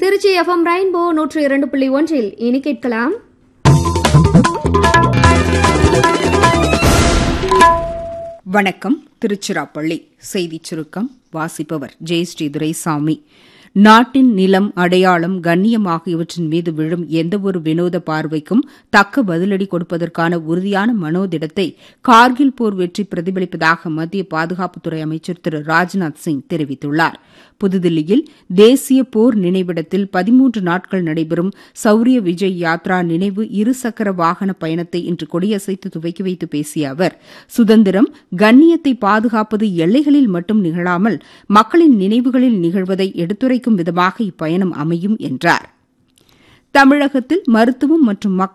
Trichy FM rainbow நூற்று இரண்டு புள்ளி ஒன்றில் இனி கேட்கலாம் வணக்கம் திருச்சிராப்பள்ளி செய்திச் சுருக்கம் வாசிப்பவர் ஜெயஸ்ரீ துரைசாமி நாட்டின் நிலம் அடையாளம் கண்ணியம் ஆகியவற்றின் மீது விழும் எந்தவொரு வினோத பார்வைக்கும் தக்க பதிலடி கொடுப்பதற்கான உறுதியான மனோதிடத்தை கார்கில் போர் வெற்றி பிரதிபலிப்பதாக மத்திய பாதுகாப்புத்துறை அமைச்சர் திரு ராஜ்நாத் சிங் தெரிவித்துள்ளார் புதுதில்லியில் தேசிய போர் நினைவிடத்தில் பதிமூன்று நாட்கள் நடைபெறும் சௌரிய விஜய் யாத்ரா நினைவு இருசக்கர வாகன பயணத்தை இன்று கொடியசைத்து துவக்கி வைத்து பேசிய அவர் சுதந்திரம் கண்ணியத்தை பாதுகாப்பது எல்லைகளில் மட்டும் நிகழாமல் மக்களின் நினைவுகளில் நிகழ்வதை எடுத்துரைக்கும் விதமாக இப்பயணம் அமையும் என்றார் தமிழகத்தில் மருத்துவம் மற்றும்